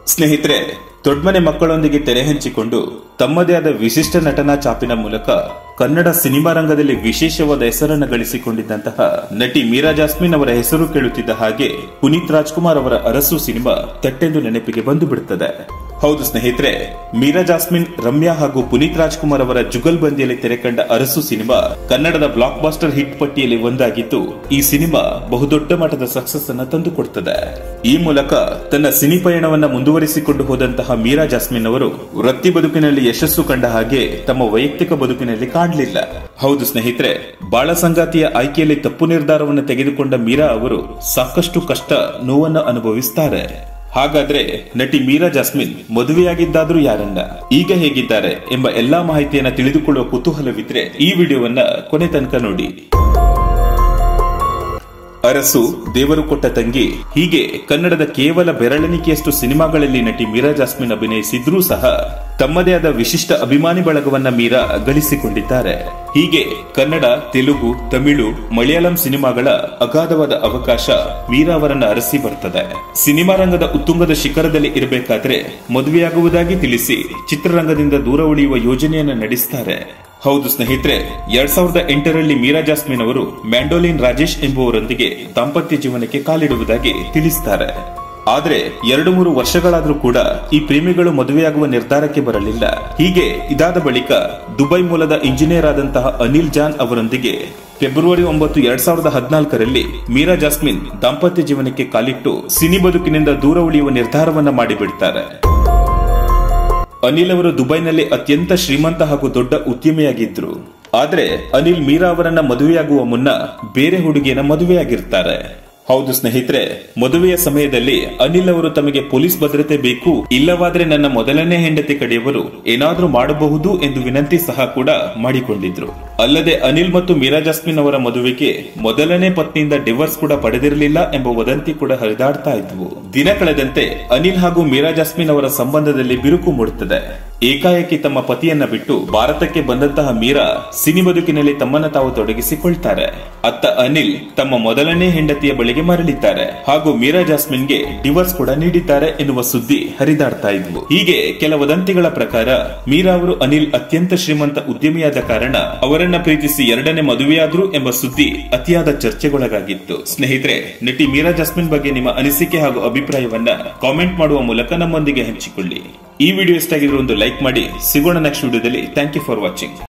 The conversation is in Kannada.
ಸ್ನೇಹಿತರೆ ದೊಡ್ಮನೆ ಮಕ್ಕಳೊಂದಿಗೆ ತೆರೆ ಹಂಚಿಕೊಂಡು ತಮ್ಮದೇ ಆದ ವಿಶಿಷ್ಟ ನಟನಾ ಚಾಪಿನ ಮೂಲಕ ಕನ್ನಡ ಸಿನಿಮಾ ರಂಗದಲ್ಲಿ ವಿಶೇಷವಾದ ಹೆಸರನ್ನು ಗಳಿಸಿಕೊಂಡಿದ್ದಂತಹ ನಟಿ ಮೀರಾ ಜಾಸ್ಮಿನ್ ಅವರ ಹೆಸರು ಕೇಳುತ್ತಿದ್ದ ಹಾಗೆ ಪುನೀತ್ ರಾಜ್ಕುಮಾರ್ ಅವರ ಅರಸು ಸಿನಿಮಾ ತಟ್ಟೆಂದು ನೆನಪಿಗೆ ಬಂದು ಬಿಡುತ್ತದೆ ಹೌದು ಸ್ನೇಹಿತರೆ ಮೀರಾ ಜಾಸ್ಮಿನ್ ರಮ್ಯಾ ಹಾಗೂ ಪುನೀತ್ ರಾಜ್ಕುಮಾರ್ ಅವರ ಜುಗಲ್ಬಂದಿಯಲ್ಲಿ ತೆರೆಕಂಡ ಅರಸು ಸಿನಿಮಾ ಕನ್ನಡದ ಬ್ಲಾಕ್ ಬಾಸ್ಟರ್ ಹಿಟ್ ಪಟ್ಟಿಯಲ್ಲಿ ಒಂದಾಗಿದ್ದು ಈ ಸಿನಿಮಾ ಬಹುದೊಡ್ಡ ಮಟ್ಟದ ಸಕ್ಸಸ್ ಅನ್ನ ತಂದುಕೊಡುತ್ತದೆ ಈ ಮೂಲಕ ತನ್ನ ಸಿನಿ ಪಯಣವನ್ನ ಮುಂದುವರಿಸಿಕೊಂಡು ಹೋದಂತಹ ಮೀರಾ ಜಾಸ್ಮಿನ್ ಅವರು ವೃತ್ತಿ ಬದುಕಿನಲ್ಲಿ ಯಶಸ್ಸು ಕಂಡ ಹಾಗೆ ತಮ್ಮ ವೈಯಕ್ತಿಕ ಬದುಕಿನಲ್ಲಿ ಕಾಣಲಿಲ್ಲ ಹೌದು ಸ್ನೇಹಿತರೆ ಬಾಳ ಸಂಗಾತಿಯ ಆಯ್ಕೆಯಲ್ಲಿ ತಪ್ಪು ನಿರ್ಧಾರವನ್ನು ತೆಗೆದುಕೊಂಡ ಮೀರಾ ಅವರು ಸಾಕಷ್ಟು ಕಷ್ಟ ನೋವನ್ನು ಅನುಭವಿಸುತ್ತಾರೆ ಹಾಗಾದ್ರೆ ನಟಿ ಮೀರಾ ಜಾಸ್ಮಿನ್ ಮದುವೆಯಾಗಿದ್ದಾದ್ರೂ ಯಾರನ್ನ ಈಗ ಹೇಗಿದ್ದಾರೆ ಎಂಬ ಎಲ್ಲಾ ಮಾಹಿತಿಯನ್ನ ತಿಳಿದುಕೊಳ್ಳುವ ಕುತೂಹಲವಿದ್ರೆ ಈ ವಿಡಿಯೋವನ್ನ ಕೊನೆ ತನಕ ನೋಡಿ ಅರಸು ದೇವರು ಕೊಟ್ಟ ತಂಗಿ ಹೀಗೆ ಕನ್ನಡದ ಕೇವಲ ಬೆರಳೆಣಿಕೆಯಷ್ಟು ಸಿನಿಮಾಗಳಲ್ಲಿ ನಟಿ ಮೀರಾ ಜಾಸ್ಮಿನ್ ಅಭಿನಯಿಸಿದ್ರೂ ಸಹ ತಮ್ಮದೇ ಆದ ವಿಶಿಷ್ಟ ಅಭಿಮಾನಿ ಬಳಗವನ್ನ ಮೀರಾ ಗಳಿಸಿಕೊಂಡಿದ್ದಾರೆ ಹೀಗೆ ಕನ್ನಡ ತೆಲುಗು ತಮಿಳು ಮಲಯಾಳಂ ಸಿನಿಮಾಗಳ ಅಗಾಧವಾದ ಅವಕಾಶ ಮೀರಾ ಅವರನ್ನ ಅರಸಿ ಬರ್ತದೆ ಸಿನಿಮಾ ರಂಗದ ಉತ್ತುಂಗದ ಶಿಖರದಲ್ಲಿ ಇರಬೇಕಾದ್ರೆ ಮದುವೆಯಾಗುವುದಾಗಿ ತಿಳಿಸಿ ಚಿತ್ರರಂಗದಿಂದ ದೂರ ಉಳಿಯುವ ಯೋಜನೆಯನ್ನ ನಡೆಸ್ತಾರೆ ಹೌದು ಸ್ನೇಹಿತರೆ ಎರಡ್ ಸಾವಿರದ ಎಂಟರಲ್ಲಿ ಮೀರಾ ಜಾಸ್ಮಿನ್ ಅವರು ಮ್ಯಾಂಡೋಲಿನ್ ರಾಜೇಶ್ ಎಂಬುವರೊಂದಿಗೆ ದಾಂಪತ್ಯ ಜೀವನಕ್ಕೆ ಕಾಲಿಡುವುದಾಗಿ ತಿಳಿಸುತ್ತಾರೆ ಆದ್ರೆ ಎರಡು ಮೂರು ವರ್ಷಗಳಾದ್ರೂ ಕೂಡ ಈ ಪ್ರೇಮಿಗಳು ಮದುವೆಯಾಗುವ ನಿರ್ಧಾರಕ್ಕೆ ಬರಲಿಲ್ಲ ಹೀಗೆ ಇದಾದ ಬಳಿಕ ದುಬೈ ಮೂಲದ ಇಂಜಿನಿಯರ್ ಆದಂತಹ ಅನಿಲ್ ಜಾನ್ ಅವರೊಂದಿಗೆ ಫೆಬ್ರವರಿ ಒಂಬತ್ತು ಎರಡ್ ಸಾವಿರದ ಹದಿನಾಲ್ಕರಲ್ಲಿ ಮೀರಾ ಜಾಸ್ಮಿನ್ ದಾಂಪತ್ಯ ಜೀವನಕ್ಕೆ ಕಾಲಿಟ್ಟು ಸಿನಿ ಬದುಕಿನಿಂದ ದೂರ ಉಳಿಯುವ ನಿರ್ಧಾರವನ್ನ ಮಾಡಿಬಿಡ್ತಾರೆ ಅನಿಲ್ ಅವರು ದುಬೈನಲ್ಲಿ ಅತ್ಯಂತ ಶ್ರೀಮಂತ ಹಾಗೂ ದೊಡ್ಡ ಉದ್ಯಮಿಯಾಗಿದ್ರು ಆದ್ರೆ ಅನಿಲ್ ಮೀರಾ ಅವರನ್ನ ಮದುವೆಯಾಗುವ ಮುನ್ನ ಬೇರೆ ಹುಡುಗಿಯನ್ನ ಮದುವೆಯಾಗಿರ್ತಾರೆ ಹೌದು ಸ್ನೇಹಿತರೆ ಮದುವೆಯ ಸಮಯದಲ್ಲಿ ಅನಿಲ್ ಅವರು ತಮಗೆ ಪೊಲೀಸ್ ಭದ್ರತೆ ಬೇಕು ಇಲ್ಲವಾದ್ರೆ ನನ್ನ ಮೊದಲನೇ ಹೆಂಡತಿ ಕಡೆಯವರು ಏನಾದ್ರೂ ಮಾಡಬಹುದು ಎಂದು ವಿನಂತಿ ಸಹ ಕೂಡ ಮಾಡಿಕೊಂಡಿದ್ರು ಅಲ್ಲದೆ ಅನಿಲ್ ಮತ್ತು ಮೀರಾ ಜಾಸ್ಮಿನ್ ಅವರ ಮದುವೆಗೆ ಮೊದಲನೇ ಪತ್ನಿಯಿಂದ ಡಿವೋರ್ಸ್ ಕೂಡ ಪಡೆದಿರಲಿಲ್ಲ ಎಂಬ ವದಂತಿ ಕೂಡ ಹರಿದಾಡ್ತಾ ಇದ್ವು ದಿನ ಕಳೆದಂತೆ ಅನಿಲ್ ಹಾಗೂ ಮೀರಾ ಜಾಸ್ಮಿನ್ ಅವರ ಸಂಬಂಧದಲ್ಲಿ ಬಿರುಕು ಮೂಡುತ್ತದೆ ಏಕಾಏಕಿ ತಮ್ಮ ಪತಿಯನ್ನ ಬಿಟ್ಟು ಭಾರತಕ್ಕೆ ಬಂದಂತಹ ಮೀರಾ ಸಿನಿ ಬದುಕಿನಲ್ಲಿ ತಮ್ಮನ್ನ ತಾವು ತೊಡಗಿಸಿಕೊಳ್ತಾರೆ ಅತ್ತ ಅನಿಲ್ ತಮ್ಮ ಮೊದಲನೇ ಹೆಂಡತಿಯ ಬಳಿಗೆ ಮರಳಿದ್ದಾರೆ ಹಾಗೂ ಮೀರಾ ಜಾಸ್ಮಿನ್ಗೆ ಡಿವೋರ್ಸ್ ಕೂಡ ನೀಡಿದ್ದಾರೆ ಎನ್ನುವ ಸುದ್ದಿ ಹರಿದಾಡ್ತಾ ಇದ್ವು ಹೀಗೆ ಕೆಲ ವದಂತಿಗಳ ಪ್ರಕಾರ ಮೀರಾ ಅವರು ಅನಿಲ್ ಅತ್ಯಂತ ಶ್ರೀಮಂತ ಉದ್ಯಮಿಯಾದ ಕಾರಣ ಅವರನ್ನ ಪ್ರೀತಿಸಿ ಎರಡನೇ ಮದುವೆಯಾದ್ರು ಎಂಬ ಸುದ್ದಿ ಅತಿಯಾದ ಚರ್ಚೆಗೊಳಗಾಗಿತ್ತು ಸ್ನೇಹಿತರೆ ನಟಿ ಮೀರಾ ಜಾಸ್ಮಿನ್ ಬಗ್ಗೆ ನಿಮ್ಮ ಅನಿಸಿಕೆ ಹಾಗೂ ಅಭಿಪ್ರಾಯವನ್ನ ಕಾಮೆಂಟ್ ಮಾಡುವ ಮೂಲಕ ನಮ್ಮೊಂದಿಗೆ ಹಂಚಿಕೊಳ್ಳಿ ಈ ವಿಡಿಯೋ ಇಷ್ಟ ಆಗಿದ್ರೆ ಒಂದು ಲೈಕ್ ಮಾಡಿ ಸಿಗೋಣ ನೆಕ್ಸ್ಟ್ ವಿಡಿಯೋದಲ್ಲಿ ಥ್ಯಾಂಕ್ ಯು ಫಾರ್ ವಾಚಿಂಗ್